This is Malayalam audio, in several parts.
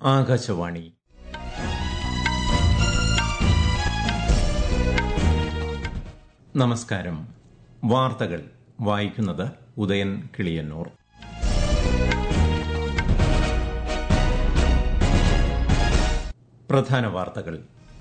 ആകാശവാണി നമസ്കാരം വാർത്തകൾ വായിക്കുന്നത് ഉദയൻ കിളിയന്നൂർ പ്രധാന വാർത്തകൾ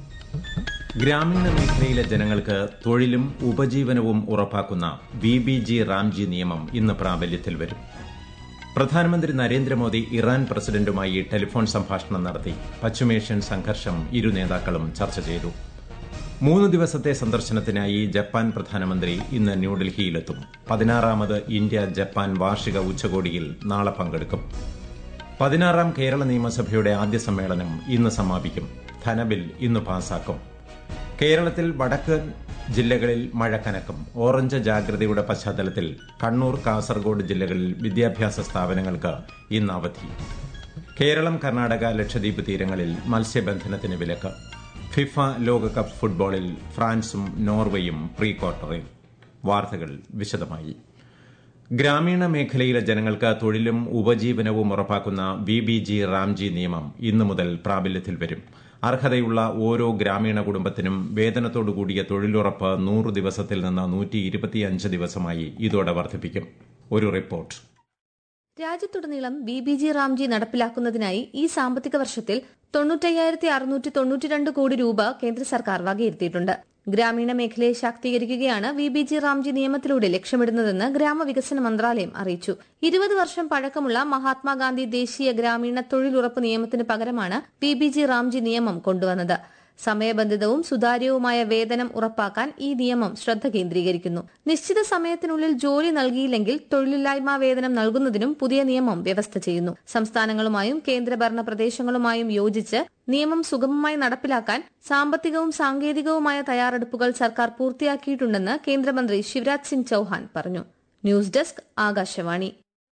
ഗ്രാമീണ മേഖലയിലെ ജനങ്ങൾക്ക് തൊഴിലും ഉപജീവനവും ഉറപ്പാക്കുന്ന വി ബി ജി റാംജി നിയമം ഇന്ന് പ്രാബല്യത്തിൽ വരും പ്രധാനമന്ത്രി നരേന്ദ്രമോദി ഇറാൻ പ്രസിഡന്റുമായി ടെലിഫോൺ സംഭാഷണം നടത്തി പശ്ചിമേഷ്യൻ സംഘർഷം ഇരു നേതാക്കളും ചർച്ച ചെയ്തു മൂന്ന് ദിവസത്തെ സന്ദർശനത്തിനായി ജപ്പാൻ പ്രധാനമന്ത്രി ഇന്ന് ന്യൂഡൽഹിയിലെത്തും പതിനാറാമത് ഇന്ത്യ ജപ്പാൻ വാർഷിക ഉച്ചകോടിയിൽ നാളെ പങ്കെടുക്കും പതിനാറാം കേരള നിയമസഭയുടെ ആദ്യ സമ്മേളനം ഇന്ന് സമാപിക്കും ധനബിൽ ഇന്ന് പാസാക്കും കേരളത്തിൽ വടക്ക് ജില്ലകളിൽ മഴ കനക്കും ഓറഞ്ച് ജാഗ്രതയുടെ പശ്ചാത്തലത്തിൽ കണ്ണൂർ കാസർഗോഡ് ജില്ലകളിൽ വിദ്യാഭ്യാസ സ്ഥാപനങ്ങൾക്ക് ഇന്ന് അവധി കേരളം കർണാടക ലക്ഷദ്വീപ് തീരങ്ങളിൽ മത്സ്യബന്ധനത്തിന് വിലക്ക് ഫിഫ ലോകകപ്പ് ഫുട്ബോളിൽ ഫ്രാൻസും നോർവേയും പ്രീ ക്വാർട്ടറിൽ വാർത്തകൾ വിശദമായി ഗ്രാമീണ മേഖലയിലെ ജനങ്ങൾക്ക് തൊഴിലും ഉപജീവനവും ഉറപ്പാക്കുന്ന വി ബി ജി റാംജി നിയമം ഇന്നു മുതൽ പ്രാബല്യത്തിൽ വരും അർഹതയുള്ള ഓരോ ഗ്രാമീണ കുടുംബത്തിനും വേതനത്തോടുകൂടിയ തൊഴിലുറപ്പ് നൂറ് ദിവസത്തിൽ നിന്ന് നൂറ്റി ഇരുപത്തിയഞ്ച് ദിവസമായി ഇതോടെ വർദ്ധിപ്പിക്കും ഒരു റിപ്പോർട്ട് രാജ്യത്തുടനീളം ബി ബി ജി റാംജി നടപ്പിലാക്കുന്നതിനായി ഈ സാമ്പത്തിക വർഷത്തിൽ തൊണ്ണൂറ്റയ്യായിരത്തി അറുന്നൂറ്റി തൊണ്ണൂറ്റിരണ്ട് കോടി രൂപ കേന്ദ്ര സർക്കാർ വകയിരുത്തിയിട്ടുണ്ട് ഗ്രാമീണ മേഖലയെ ശാക്തീകരിക്കുകയാണ് വി ബി ജി റാംജി നിയമത്തിലൂടെ ലക്ഷ്യമിടുന്നതെന്ന് ഗ്രാമവികസന മന്ത്രാലയം അറിയിച്ചു ഇരുപത് വർഷം പഴക്കമുള്ള മഹാത്മാഗാന്ധി ദേശീയ ഗ്രാമീണ തൊഴിലുറപ്പ് നിയമത്തിന് പകരമാണ് ബി ബി ജി റാംജി നിയമം കൊണ്ടുവന്നത് സമയബന്ധിതവും സുതാര്യവുമായ വേതനം ഉറപ്പാക്കാൻ ഈ നിയമം ശ്രദ്ധ കേന്ദ്രീകരിക്കുന്നു നിശ്ചിത സമയത്തിനുള്ളിൽ ജോലി നൽകിയില്ലെങ്കിൽ തൊഴിലില്ലായ്മ വേതനം നൽകുന്നതിനും പുതിയ നിയമം വ്യവസ്ഥ ചെയ്യുന്നു സംസ്ഥാനങ്ങളുമായും കേന്ദ്രഭരണ പ്രദേശങ്ങളുമായും യോജിച്ച് നിയമം സുഗമമായി നടപ്പിലാക്കാൻ സാമ്പത്തികവും സാങ്കേതികവുമായ തയ്യാറെടുപ്പുകൾ സർക്കാർ പൂർത്തിയാക്കിയിട്ടുണ്ടെന്ന് കേന്ദ്രമന്ത്രി ശിവരാജ് സിംഗ് ചൌഹാൻ പറഞ്ഞു ന്യൂസ് ഡെസ്ക് ആകാശവാണി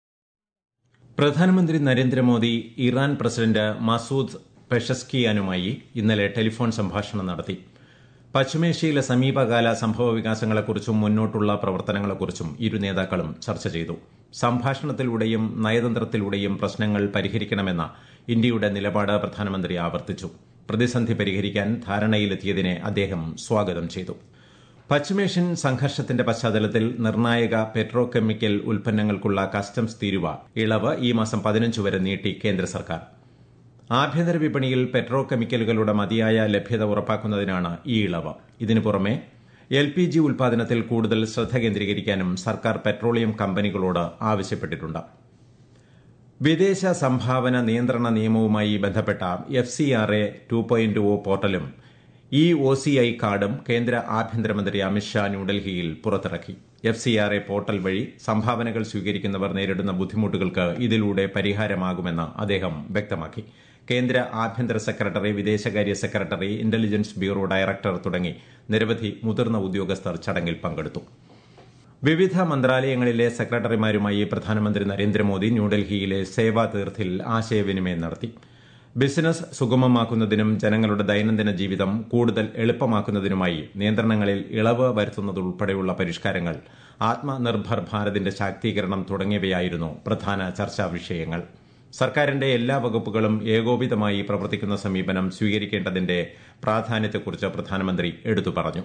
പ്രധാനമന്ത്രി നരേന്ദ്രമോദി ഇറാൻ പ്രസിഡന്റ് മസൂദ് പെഷസ്കിയാനുമായി ഇന്നലെ ടെലിഫോൺ സംഭാഷണം നടത്തി പശ്ചിമേഷ്യയിലെ സമീപകാല സംഭവ വികാസങ്ങളെക്കുറിച്ചും മുന്നോട്ടുള്ള പ്രവർത്തനങ്ങളെക്കുറിച്ചും ഇരു നേതാക്കളും ചർച്ച ചെയ്തു സംഭാഷണത്തിലൂടെയും നയതന്ത്രത്തിലൂടെയും പ്രശ്നങ്ങൾ പരിഹരിക്കണമെന്ന ഇന്ത്യയുടെ നിലപാട് പ്രധാനമന്ത്രി ആവർത്തിച്ചു പ്രതിസന്ധി പരിഹരിക്കാൻ ധാരണയിലെത്തിയതിനെ അദ്ദേഹം സ്വാഗതം ചെയ്തു പശ്ചിമേഷ്യൻ സംഘർഷത്തിന്റെ പശ്ചാത്തലത്തിൽ നിർണായക പെട്രോ കെമിക്കൽ ഉൽപ്പന്നങ്ങൾക്കുള്ള കസ്റ്റംസ് തീരുവ ഇളവ് ഈ മാസം പതിനഞ്ച് വരെ നീട്ടി കേന്ദ്ര സർക്കാർ ആഭ്യന്തര വിപണിയിൽ പെട്രോ കെമിക്കലുകളുടെ മതിയായ ലഭ്യത ഉറപ്പാക്കുന്നതിനാണ് ഈ ഇളവ് ഇതിനു പുറമെ എൽ പി ജി ഉൽപാദനത്തിൽ കൂടുതൽ ശ്രദ്ധ കേന്ദ്രീകരിക്കാനും സർക്കാർ പെട്രോളിയം കമ്പനികളോട് ആവശ്യപ്പെട്ടിട്ടുണ്ട് വിദേശ സംഭാവന നിയന്ത്രണ നിയമവുമായി ബന്ധപ്പെട്ട F C R A two point O പോർട്ടലും ഇ ഒ സി ഐ കാർഡും കേന്ദ്ര ആഭ്യന്തരമന്ത്രി അമിത്ഷാ ന്യൂഡൽഹിയിൽ പുറത്തിറക്കി F C R A portal വഴി സംഭാവനകൾ സ്വീകരിക്കുന്നവർ നേരിടുന്ന ബുദ്ധിമുട്ടുകൾക്ക് ഇതിലൂടെ പരിഹാരമാകുമെന്ന് അദ്ദേഹം വ്യക്തമാക്കി കേന്ദ്ര ആഭ്യന്തര സെക്രട്ടറി വിദേശകാര്യ സെക്രട്ടറി ഇന്റലിജൻസ് ബ്യൂറോ ഡയറക്ടർ തുടങ്ങി നിരവധി മുതിർന്ന ഉദ്യോഗസ്ഥർ ചടങ്ങിൽ പങ്കെടുത്തു വിവിധ മന്ത്രാലയങ്ങളിലെ സെക്രട്ടറിമാരുമായി പ്രധാനമന്ത്രി നരേന്ദ്രമോദി ന്യൂഡൽഹിയിലെ സേവാ തീർത്ഥിൽ ആശയവിനിമയം നടത്തി ബിസിനസ് സുഗമമാക്കുന്നതിനും ജനങ്ങളുടെ ദൈനംദിന ജീവിതം കൂടുതൽ എളുപ്പമാക്കുന്നതിനുമായി നിയന്ത്രണങ്ങളിൽ ഇളവ് വരുത്തുന്നതുൾപ്പെടെയുള്ള പരിഷ്കാരങ്ങൾ ആത്മനിർഭർ ഭാരതിന്റെ ശാക്തീകരണം തുടങ്ങിയവയായിരുന്നു പ്രധാന ചർച്ചാ വിഷയങ്ങൾ സർക്കാരിന്റെ എല്ലാ വകുപ്പുകളും ഏകോപിതമായി പ്രവർത്തിക്കുന്ന സമീപനം സ്വീകരിക്കേണ്ടതിന്റെ പ്രാധാന്യത്തെക്കുറിച്ച് പ്രധാനമന്ത്രി എടുത്തു പറഞ്ഞു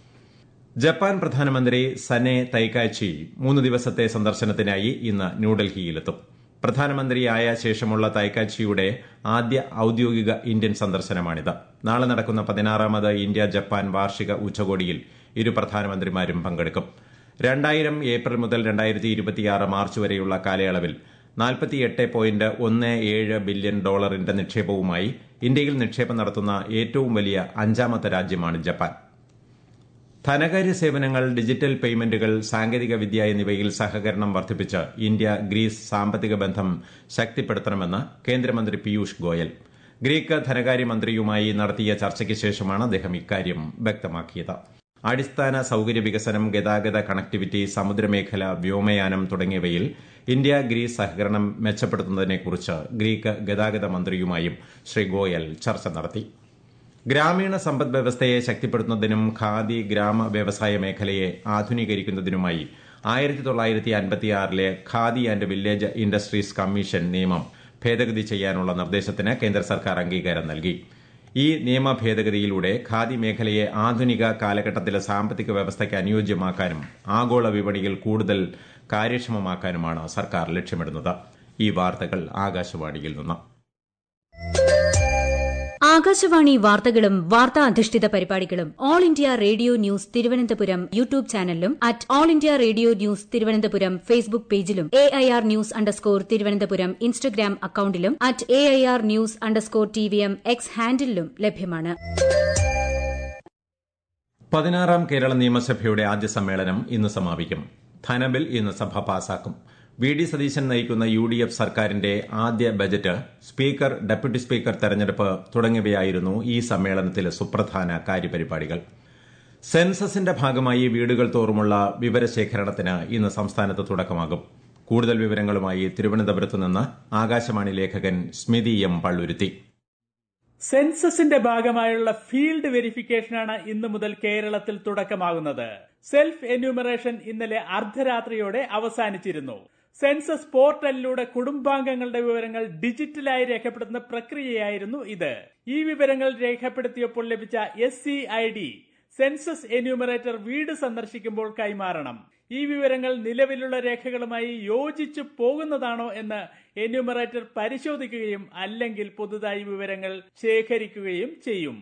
ജപ്പാൻ പ്രധാനമന്ത്രി സനെ തൈക്കാച്ചി മൂന്ന് ദിവസത്തെ സന്ദർശനത്തിനായി ഇന്ന് ന്യൂഡൽഹിയിലെത്തും പ്രധാനമന്ത്രിയായ ശേഷമുള്ള തൈക്കാച്ചിയുടെ ആദ്യ ഔദ്യോഗിക ഇന്ത്യൻ സന്ദർശനമാണിത് നാളെ നടക്കുന്ന പതിനാറാമത് ഇന്ത്യ ജപ്പാൻ വാർഷിക ഉച്ചകോടിയിൽ ഇരു പ്രധാനമന്ത്രിമാരും പങ്കെടുക്കും രണ്ടായിരം ഏപ്രിൽ മുതൽ രണ്ടായിരത്തി ഇരുപത്തിയാറ് മാർച്ച് വരെയുള്ള കാലയളവിൽ നാൽപ്പത്തിയെട്ട് പോയിന്റ് ഒന്ന് ഏഴ് ബില്യൺ ഡോളറിന്റെ നിക്ഷേപവുമായി ഇന്ത്യയിൽ നിക്ഷേപം നടത്തുന്ന ഏറ്റവും വലിയ അഞ്ചാമത്തെ രാജ്യമാണ് ജപ്പാൻ ധനകാര്യ സേവനങ്ങൾ ഡിജിറ്റൽ പേയ്മെന്റുകൾ സാങ്കേതിക വിദ്യ എന്നിവയിൽ സഹകരണം വർദ്ധിപ്പിച്ച് ഇന്ത്യ ഗ്രീസ് സാമ്പത്തിക ബന്ധം ശക്തിപ്പെടുത്തണമെന്ന് കേന്ദ്രമന്ത്രി പീയൂഷ് ഗോയൽ ഗ്രീക്ക് ധനകാര്യമന്ത്രിയുമായി നടത്തിയ ചർച്ചയ്ക്ക് ശേഷമാണ് അദ്ദേഹം ഇക്കാര്യം വ്യക്തമാക്കിയത് അടിസ്ഥാന സൌകര്യ വികസനം ഗതാഗത കണക്ടിവിറ്റി സമുദ്രമേഖല വ്യോമയാനം തുടങ്ങിയവയിൽ ഇന്ത്യ ഗ്രീസ് സഹകരണം മെച്ചപ്പെടുത്തുന്നതിനെക്കുറിച്ച് ഗ്രീക്ക് ഗതാഗത മന്ത്രിയുമായും ശ്രീ ഗോയൽ ചർച്ച നടത്തി ഗ്രാമീണ സമ്പദ് വ്യവസ്ഥയെ ശക്തിപ്പെടുത്തുന്നതിനും ഖാദി ഗ്രാമ വ്യവസായ മേഖലയെ ആധുനീകരിക്കുന്നതിനുമായി ആയിരത്തി തൊള്ളായിരത്തി അൻപത്തിയാറിലെ Khadi and village industries commission നിയമം ഭേദഗതി ചെയ്യാനുള്ള നിർദ്ദേശത്തിന് കേന്ദ്ര സർക്കാർ അംഗീകാരം നൽകി ഈ നിയമ ഭേദഗതിയിലൂടെ ഖാദി മേഖലയെ ആധുനിക കാലഘട്ടത്തിലെ സാമ്പത്തിക വ്യവസ്ഥയ്ക്ക് അനുയോജ്യമാക്കാനും ആഗോള വിപണിയിൽ കൂടുതൽ കാര്യക്ഷമമാക്കാനുമാണ് സർക്കാർ ലക്ഷ്യമിടുന്നത് ഈ വാർത്തകൾ ആകാശവാണിയിൽ നിന്ന് ആകാശവാണി വാർത്തകളും വാർത്താ അധിഷ്ഠിത പരിപാടികളും all India radio news Thiruvananthapuram YouTube ചാനലിലും at all India radio news Thiruvananthapuram Facebook പേജിലും A I R news underscore Thiruvananthapuram Instagram അക്കൌണ്ടിലും at A I R news underscore T V M X ഹാൻഡിലും ലഭ്യമാണ് പതിനാറാം കേരള നിയമസഭയുടെ ആദ്യ സമ്മേളനം ഇന്ന് സമാപിക്കും ധനബിൽ ഇന്ന് സഭ പാസാക്കും വി ഡി സതീശൻ നയിക്കുന്ന യു ഡി എഫ് സർക്കാരിന്റെ ആദ്യ ബജറ്റ് സ്പീക്കർ ഡെപ്യൂട്ടി സ്പീക്കർ തെരഞ്ഞെടുപ്പ് തുടങ്ങിയവയായിരുന്നു ഈ സമ്മേളനത്തിലെ സുപ്രധാന കാര്യപരിപാടികൾ സെൻസസിന്റെ ഭാഗമായി വീടുകൾ തോറുമുള്ള വിവരശേഖരണത്തിന് ഇന്ന് സംസ്ഥാനത്ത് തുടക്കമാകും കൂടുതൽ വിവരങ്ങളുമായി തിരുവനന്തപുരത്ത് നിന്ന് ആകാശവാണി ലേഖകൻ സ്മിതി എം പള്ളുരുത്തി സെൻസസിന്റെ ഭാഗമായുള്ള ഫീൽഡ് വെരിഫിക്കേഷനാണ് ഇന്നു മുതൽ കേരളത്തിൽ തുടക്കമാകുന്നത് സെൽഫ് എന്യൂമറേഷൻ ഇന്നലെ അർദ്ധരാത്രിയോടെ അവസാനിച്ചിരുന്നു സെൻസസ് പോർട്ടലിലൂടെ കുടുംബാംഗങ്ങളുടെ വിവരങ്ങൾ ഡിജിറ്റലായി രേഖപ്പെടുത്തുന്ന പ്രക്രിയയായിരുന്നു ഇത് ഈ വിവരങ്ങൾ രേഖപ്പെടുത്തിയപ്പോൾ ലഭിച്ച S C I D census enumerator വീട് സന്ദർശിക്കുമ്പോൾ കൈമാറണം ഈ വിവരങ്ങൾ നിലവിലുള്ള രേഖകളുമായി യോജിച്ചു പോകുന്നതാണോ എന്ന് എന്യൂമറേറ്റർ പരിശോധിക്കുകയും അല്ലെങ്കിൽ പുതുതായി വിവരങ്ങൾ ശേഖരിക്കുകയും ചെയ്യും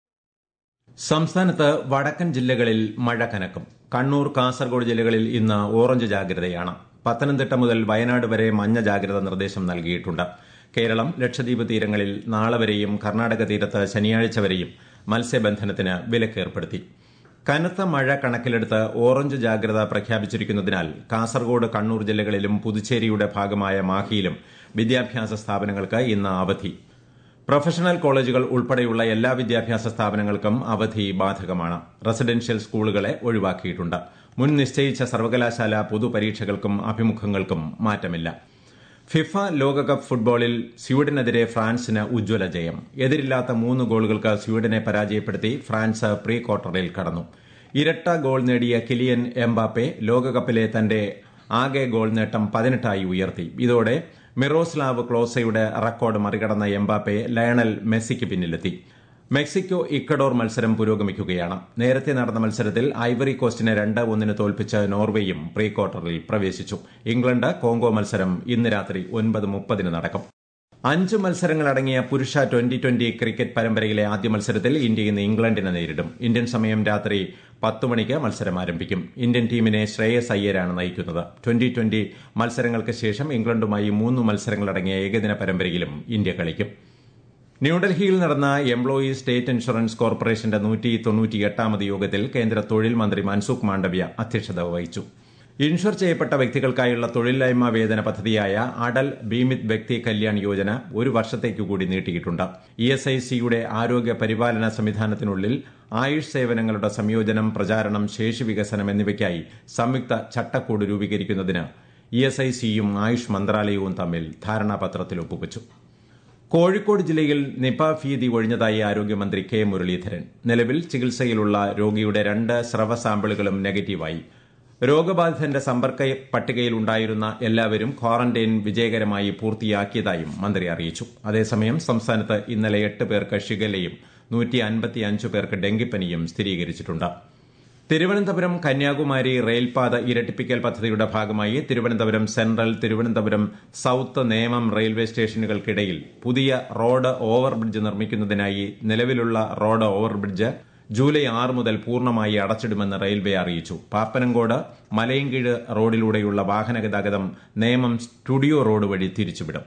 സംസ്ഥാനത്ത് വടക്കൻ ജില്ലകളിൽ മഴ കനക്കും കണ്ണൂർ കാസർഗോഡ് ജില്ലകളിൽ ഇന്ന് ഓറഞ്ച് ജാഗ്രതയാണ് പത്തനംതിട്ട മുതൽ വയനാട് വരെ മഞ്ഞ ജാഗ്രത നിർദ്ദേശം നൽകിയിട്ടുണ്ട് കേരളം ലക്ഷദ്വീപ് തീരങ്ങളിൽ നാളെ വരെയും കർണാടക തീരത്ത് ശനിയാഴ്ച വരെയും മത്സ്യബന്ധനത്തിന് വിലക്കേർപ്പെടുത്തി കനത്ത മഴ കണക്കിലെടുത്ത് ഓറഞ്ച് ജാഗ്രത പ്രഖ്യാപിച്ചിരിക്കുന്നതിനാൽ കാസർഗോഡ് കണ്ണൂർ ജില്ലകളിലും പുതുച്ചേരിയുടെ ഭാഗമായ മാഹിയിലും വിദ്യാഭ്യാസ സ്ഥാപനങ്ങൾക്ക് ഇന്ന് അവധി പ്രൊഫഷണൽ കോളേജുകൾ ഉൾപ്പെടെയുള്ള എല്ലാ വിദ്യാഭ്യാസ സ്ഥാപനങ്ങൾക്കും അവധി ബാധകമാണ് റെസിഡൻഷ്യൽ സ്കൂളുകളെ ഒഴിവാക്കിയിട്ടുണ്ട് മുൻ നിശ്ചയിച്ച സർവകലാശാല പൊതുപരീക്ഷകൾക്കും അഭിമുഖങ്ങൾക്കും മാറ്റമില്ല ഫിഫ ലോകകപ്പ് ഫുട്ബോളിൽ സ്വീഡനെതിരെ ഫ്രാൻസിന് ഉജ്ജ്വല ജയം എതിരില്ലാത്ത മൂന്ന് ഗോളുകൾക്ക് സ്വീഡനെ പരാജയപ്പെടുത്തി ഫ്രാൻസ് പ്രീ ക്വാർട്ടറിൽ കടന്നു ഇരട്ട ഗോൾ നേടിയ കിലിയൻ എംബാപ്പെ ലോകകപ്പിലെ തന്റെ ആകെ ഗോൾ നേട്ടം പതിനെട്ടായി ഉയർത്തി ഇതോടെ മിറോസ്ലാവ് ക്ലോസയുടെ റെക്കോർഡ് മറികടന്ന എംബാപ്പെ ലയണൽ മെസ്സിക്ക് പിന്നിലെത്തി മെക്സിക്കോ ഇക്കഡോർ മത്സരം പുരോഗമിക്കുകയാണ് നേരത്തെ നടന്ന മത്സരത്തിൽ ഐവറി കോസ്റ്റിനെ രണ്ട് ഒന്നിന് തോൽപ്പിച്ച് നോർവേയും പ്രീ ക്വാർട്ടറിൽ പ്രവേശിച്ചു ഇംഗ്ലണ്ട് കോങ്കോ മത്സരം ഇന്ന് രാത്രി ഒൻപത് മുപ്പതിന് നടക്കും അഞ്ച് മത്സരങ്ങളടങ്ങിയ പുരുഷ ട്വന്റി ട്വന്റി ക്രിക്കറ്റ് പരമ്പരയിലെ ആദ്യ മത്സരത്തിൽ ഇന്ത്യ ഇന്ന് ഇംഗ്ലണ്ടിനെ നേരിടും ഇന്ത്യൻ സമയം രാത്രി പത്ത് മണിക്ക് മത്സരം ആരംഭിക്കും ഇന്ത്യൻ ടീമിനെ ശ്രേയസ് അയ്യരാണ് നയിക്കുന്നത് ട്വന്റി ട്വന്റി മത്സരങ്ങൾക്ക് ശേഷം ഇംഗ്ലണ്ടുമായി മൂന്ന് മത്സരങ്ങളടങ്ങിയ ഏകദിന പരമ്പരയിലും ഇന്ത്യ കളിക്കും ന്യൂഡൽഹിയിൽ നടന്ന എംപ്ലോയീസ് സ്റ്റേറ്റ് ഇൻഷുറൻസ് കോർപ്പറേഷന്റെ നൂറ്റി തൊണ്ണൂറ്റിയെട്ടാമത് യോഗത്തിൽ കേന്ദ്ര തൊഴിൽ മന്ത്രി മൻസുഖ് മാണ്ഡവ്യ അധ്യക്ഷത വഹിച്ചു ഇൻഷുർ ചെയ്യപ്പെട്ട വ്യക്തികൾക്കായുള്ള തൊഴിലില്ലായ്മ വേതന പദ്ധതിയായ അടൽ ബീമിത് വ്യക്തി കല്യാൺ യോജന ഒരു വർഷത്തേക്ക് കൂടി നീട്ടിയിട്ടുണ്ട് ഇ എസ് ഐ സിയുടെ ആരോഗ്യ പരിപാലന സംവിധാനത്തിനുള്ളിൽ ആയുഷ് സേവനങ്ങളുടെ സംയോജനം പ്രചാരണം ശേഷി വികസനം എന്നിവയ്ക്കായി സംയുക്ത ചട്ടക്കൂട് രൂപീകരിക്കുന്നതിന് ഇ എസ് ഐ സിയും ആയുഷ് മന്ത്രാലയവും തമ്മിൽ ധാരണാപത്രത്തിൽ ഒപ്പുവച്ചു കോഴിക്കോട് ജില്ലയിൽ നിപ ഭീതി ഒഴിഞ്ഞതായി ആരോഗ്യമന്ത്രി കെ മുരളീധരൻ നിലവിൽ ചികിത്സയിലുള്ള രോഗിയുടെ രണ്ട് സ്രവ സാമ്പിളുകളും നെഗറ്റീവായി രോഗബാധിതന്റെ സമ്പർക്ക പട്ടികയിലുണ്ടായിരുന്ന എല്ലാവരും ക്വാറന്റൈൻ വിജയകരമായി പൂർത്തിയാക്കിയതായും മന്ത്രി അറിയിച്ചു അതേസമയം സംസ്ഥാനത്ത് ഇന്നലെ എട്ട് പേർക്ക് ഷിഗലയും നൂറ്റി അൻപത്തിയഞ്ച് പേർക്ക് ഡെങ്കിപ്പനിയും സ്ഥിരീകരിച്ചിട്ടുണ്ട് തിരുവനന്തപുരം കന്യാകുമാരി റെയിൽപാത ഇരട്ടിപ്പിക്കൽ പദ്ധതിയുടെ ഭാഗമായി Thiruvananthapuram central Thiruvananthapuram south Nemom railway സ്റ്റേഷനുകൾക്കിടയിൽ പുതിയ റോഡ് ഓവർബ്രിഡ്ജ് നിർമ്മിക്കുന്നതിനായി നിലവിലുള്ള റോഡ് ഓവർബ്രിഡ്ജ് ജൂലൈ ആറ് മുതൽ പൂർണ്ണമായി അടച്ചിടുമെന്ന് റെയിൽവേ അറിയിച്ചു പാപ്പനംകോട് മലയൻകീഴ് റോഡിലൂടെയുള്ള വാഹന ഗതാഗതം നേമം സ്റ്റുഡിയോ റോഡ് വഴി തിരിച്ചുവിടും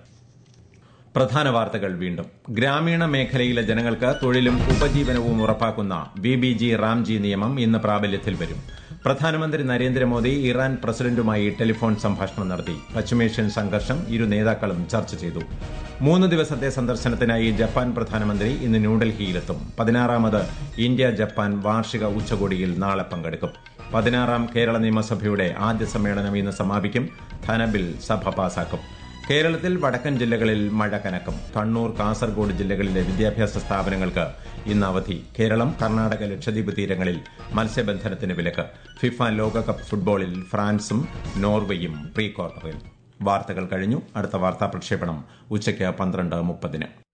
പ്രധാന വാർത്തകൾ വീണ്ടും ഗ്രാമീണ മേഖലയിലെ ജനങ്ങൾക്ക് തൊഴിലും ഉപജീവനവും ഉറപ്പാക്കുന്ന ബി ബി ജി റാംജി നിയമം ഇന്ന് പ്രാബല്യത്തിൽ വരും പ്രധാനമന്ത്രി നരേന്ദ്രമോദി ഇറാൻ പ്രസിഡന്റുമായി ടെലിഫോൺ സംഭാഷണം നടത്തി പശ്ചിമേഷ്യൻ സംഘർഷം ഇരു നേതാക്കളും ചർച്ച ചെയ്തു മൂന്ന് ദിവസത്തെ സന്ദർശനത്തിനായി ജപ്പാൻ പ്രധാനമന്ത്രി ഇന്ന് ന്യൂഡൽഹിയിലെത്തും പതിനാറാമത് ഇന്ത്യ ജപ്പാൻ വാർഷിക ഉച്ചകോടിയിൽ നാളെ പങ്കെടുക്കും പതിനാറാം കേരള നിയമസഭയുടെ ആദ്യ സമ്മേളനം ഇന്ന് സമാപിക്കും ധനബിൽ സഭ പാസാക്കും കേരളത്തിൽ വടക്കൻ ജില്ലകളിൽ മഴ കനക്കും കണ്ണൂർ കാസർഗോഡ് ജില്ലകളിലെ വിദ്യാഭ്യാസ സ്ഥാപനങ്ങൾക്ക് ഇന്ന് അവധി കേരളം കർണാടക ലക്ഷദ്വീപ് തീരങ്ങളിൽ മത്സ്യബന്ധനത്തിന് വിലക്ക് ഫിഫ ലോകകപ്പ് ഫുട്ബോളിൽ ഫ്രാൻസും നോർവേയും പ്രീ ക്വാർട്ടറിൽ വാർത്തകൾ കഴിഞ്ഞു അടുത്ത വാർത്താ പ്രക്ഷേപണം ഉച്ചയ്ക്ക് പന്ത്രണ്ട് മുപ്പതിന്